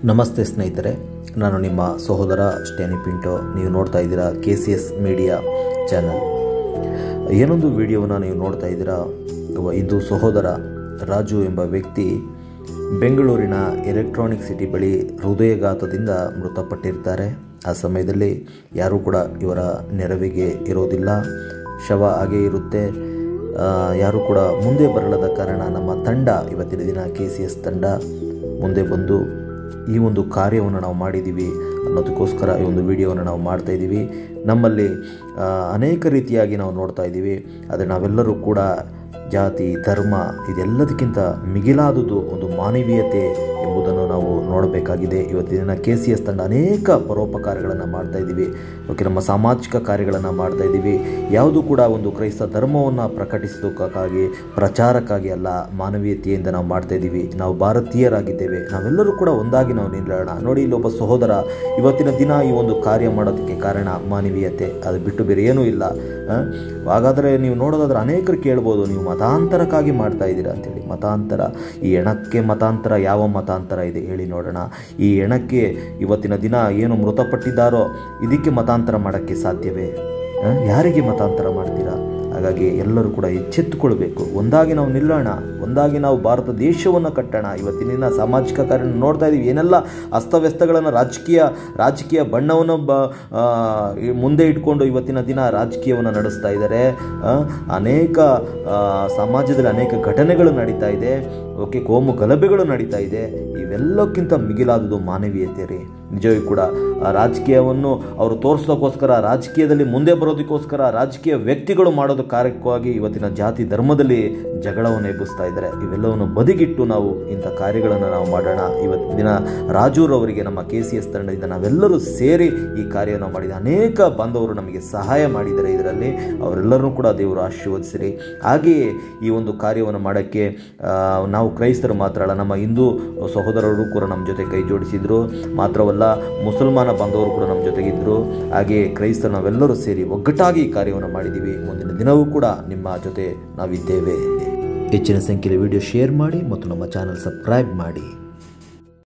ನಮಸ್ತೆ ಸ್ನೇಹಿತರೆ ನಾನು ನಿಮ್ಮ ಸಹೋದರ ಸ್ಟ್ಯಾನಿ ಪಿಂಟೋ ನೀವು ನೋಡ್ತಾ ಇದ್ದೀರಾ K C S media channel ಏನೊಂದು ವಿಡಿಯೋವನ್ನು ನೀವು ನೋಡ್ತಾ ಇದ್ದೀರಾ ಒಬ್ಬ ಇದು ಸಹೋದರ ರಾಜು ಎಂಬ ವ್ಯಕ್ತಿ ಬೆಂಗಳೂರಿನ ಎಲೆಕ್ಟ್ರಾನಿಕ್ ಸಿಟಿ ಬಳಿ ಹೃದಯಘಾತದಿಂದ ಮೃತಪಟ್ಟಿರ್ತಾರೆ ಆ ಸಮಯದಲ್ಲಿ ಯಾರೂ ಕೂಡ ಇವರ ನೆರವಿಗೆ ಇರೋದಿಲ್ಲ ಶವ ಹಾಗೇ ಇರುತ್ತೆ ಆ, ಯಾರೂ ಕೂಡ ಮುಂದೆ ಬರಲದ ಕಾರಣ ನಮ್ಮ ತಂಡ ಇವತ್ತಿನ ದಿನ ಕೆ ಸಿ ಎಸ್ ತಂಡ ಮುಂದೆ ಬಂದು ಈ ಒಂದು ಕಾರ್ಯವನ್ನು ನಾವು ಮಾಡಿದ್ದೀವಿ ಅನ್ನೋದಕ್ಕೋಸ್ಕರ ಈ ಒಂದು ವಿಡಿಯೋವನ್ನು ನಾವು ಮಾಡ್ತಾ ಇದ್ದೀವಿ ನಮ್ಮಲ್ಲಿ ಆ, ಅನೇಕ ರೀತಿಯಾಗಿ ನಾವು ನೋಡ್ತಾ ಇದ್ದೀವಿ ಆದರೆ ನಾವೆಲ್ಲರೂ ಕೂಡ ಜಾತಿ ಧರ್ಮ ಇದೆಲ್ಲದಕ್ಕಿಂತ ಮಿಗಿಲಾದುದು ಒಂದು ಮಾನವೀಯತೆ ಎಂಬುದನ್ನು ನಾವು ನೋಡಬೇಕಾಗಿದೆ ಇವತ್ತಿನ ದಿನ ಕೆ ಸಿ ಎಸ್ ತಂಡ ಅನೇಕ ಪರೋಪಕಾರಗಳನ್ನು ಮಾಡ್ತಾ ಇದ್ದೀವಿ ಓಕೆ ನಮ್ಮ ಸಾಮಾಜಿಕ ಕಾರ್ಯಗಳನ್ನು ಮಾಡ್ತಾ ಇದ್ದೀವಿ ಯಾವುದು ಕೂಡ ಒಂದು ಕ್ರೈಸ್ತ ಧರ್ಮವನ್ನು ಪ್ರಕಟಿಸೋದಕ್ಕಾಗಿ ಪ್ರಚಾರಕ್ಕಾಗಿ ಅಲ್ಲ ಮಾನವೀಯತೆಯಿಂದ ನಾವು ಮಾಡ್ತಾ ಇದ್ದೀವಿ ನಾವು ಭಾರತೀಯರಾಗಿದ್ದೇವೆ ನಾವೆಲ್ಲರೂ ಕೂಡ ಒಂದಾಗಿ ನಾವು ನಿಲ್ಲೋಣ ನೋಡಿ ಇಲ್ಲೊಬ್ಬ ಸಹೋದರ ಇವತ್ತಿನ ದಿನ ಈ ಒಂದು ಕಾರ್ಯ ಮಾಡೋದಕ್ಕೆ ಕಾರಣ ಮಾನವೀಯತೆ ಅದು ಬಿಟ್ಟು ಬೇರೆ ಏನೂ ಇಲ್ಲ ಆ? ಹಾಗಾದರೆ ನೀವು ನೋಡೋದಾದ್ರೆ ಅನೇಕರು ಕೇಳ್ಬೋದು ನೀವು ಮತಾಂತರಕ್ಕಾಗಿ ಮಾಡ್ತಾ ಇದ್ದೀರಾ ಅಂತೇಳಿ ಮತಾಂತರ ಈ ಹೆಣಕ್ಕೆ ಮತಾಂತರ ಯಾವ ಮತಾಂತರ ಇದೆ ಹೇಳಿ ನೋಡೋಣ ಈ ಹೆಣಕ್ಕೆ ಇವತ್ತಿನ ದಿನ ಏನು ಮೃತಪಟ್ಟಿದ್ದಾರೋ ಇದಕ್ಕೆ ಮತಾಂತರ ಮಾಡೋಕ್ಕೆ ಸಾಧ್ಯವೇ ಆ? ಯಾರಿಗೆ ಮತಾಂತರ ಮಾಡ್ತೀರಾ ಹಾಗಾಗಿ ಎಲ್ಲರೂ ಕೂಡ ಎಚ್ಚೆತ್ತುಕೊಳ್ಬೇಕು ಒಂದಾಗಿ ನಾವು ನಿಲ್ಲೋಣ ಒಂದಾಗಿ ನಾವು ಭಾರತ ದೇಶವನ್ನು ಕಟ್ಟೋಣ ಇವತ್ತಿನ ದಿನ ಸಾಮಾಜಿಕ ಕಾರ್ಯ ನೋಡ್ತಾ ಇದ್ದೀವಿ ಏನೆಲ್ಲ ಅಸ್ತವ್ಯಸ್ತಗಳನ್ನು ರಾಜಕೀಯ ರಾಜಕೀಯ ಬಣ್ಣವನ್ನು ಬ ಆ, ಈ ಮುಂದೆ ಇಟ್ಕೊಂಡು ಇವತ್ತಿನ ದಿನ ರಾಜಕೀಯವನ್ನು ನಡೆಸ್ತಾ ಇದ್ದಾರೆ ಆ, ಅನೇಕ ಆ, ಸಮಾಜದಲ್ಲಿ ಅನೇಕ ಘಟನೆಗಳು ನಡೀತಾ ಇದೆ ಓಕೆ ಕೋಮು ಗಲಭೆಗಳು ನಡೀತಾ ಇದೆ ಇವೆಲ್ಲಕ್ಕಿಂತ ಮಿಗಿಲಾದುದು ಮಾನವೀಯತೆ ರೀ ನಿಜವೂ ಕೂಡ ಆ ರಾಜಕೀಯವನ್ನು ಅವರು ತೋರಿಸೋದಕ್ಕೋಸ್ಕರ ರಾಜಕೀಯದಲ್ಲಿ ಮುಂದೆ ಬರೋದಕ್ಕೋಸ್ಕರ ರಾಜಕೀಯ ವ್ಯಕ್ತಿಗಳು ಮಾಡೋದು ಕಾರ್ಯಕ್ಕಾಗಿ ಇವತ್ತಿನ ಜಾತಿ ಧರ್ಮದಲ್ಲಿ ಜಗಳವನ್ನು ಎಬ್ಬಿಸ್ತಾ ಇದ್ದಾರೆ ಇವೆಲ್ಲವನ್ನು ಬದಿಗಿಟ್ಟು ನಾವು ಇಂಥ ಕಾರ್ಯಗಳನ್ನು ನಾವು ಮಾಡೋಣ ಇವತ್ತಿನ ದಿನ ರಾಜೂರವರಿಗೆ ನಮ್ಮ ಕೆ ಸಿ ಎಸ್ ತಂಡದಿಂದ ನಾವೆಲ್ಲರೂ ಸೇರಿ ಈ ಕಾರ್ಯವನ್ನು ಮಾಡಿದ ಅನೇಕ ಬಾಂಧವರು ನಮಗೆ ಸಹಾಯ ಮಾಡಿದ್ದಾರೆ ಇದರಲ್ಲಿ ಅವರೆಲ್ಲರೂ ಕೂಡ ದೇವರು ಆಶೀರ್ವದಿಸಿರಿ ಹಾಗೆಯೇ ಈ ಒಂದು ಕಾರ್ಯವನ್ನು ಮಾಡೋಕ್ಕೆ ಆ, ನಾವು ಕ್ರೈಸ್ತರು ಮಾತ್ರ ಅಲ್ಲ ನಮ್ಮ ಹಿಂದೂ ಸಹೋದರರು ಕೂಡ ನಮ್ಮ ಜೊತೆ ಕೈ ಜೋಡಿಸಿದರು ಮಾತ್ರವಲ್ಲ ಮುಸಲ್ಮಾನ ಬಾಂಧವರು ಕೂಡ ನಮ್ಮ ಜೊತೆಗಿದ್ದರು ಹಾಗೆಯೇ ಕ್ರೈಸ್ತರು ನಾವೆಲ್ಲರೂ ಸೇರಿ ಒಗ್ಗಟ್ಟಾಗಿ ಈ ಕಾರ್ಯವನ್ನು ಮಾಡಿದ್ದೀವಿ ಮುಂದಿನ ದಿನವೂ ಕೂಡ ನಿಮ್ಮ ಜೊತೆ ನಾವಿದ್ದೇವೆ ಹೆಚ್ಚಿನ ಸಂಖ್ಯೆಯಲ್ಲಿ ವಿಡಿಯೋ ಶೇರ್ ಮಾಡಿ ಮತ್ತು ನಮ್ಮ ಚಾನಲ್ ಸಬ್ಸ್ಕ್ರೈಬ್ ಮಾಡಿ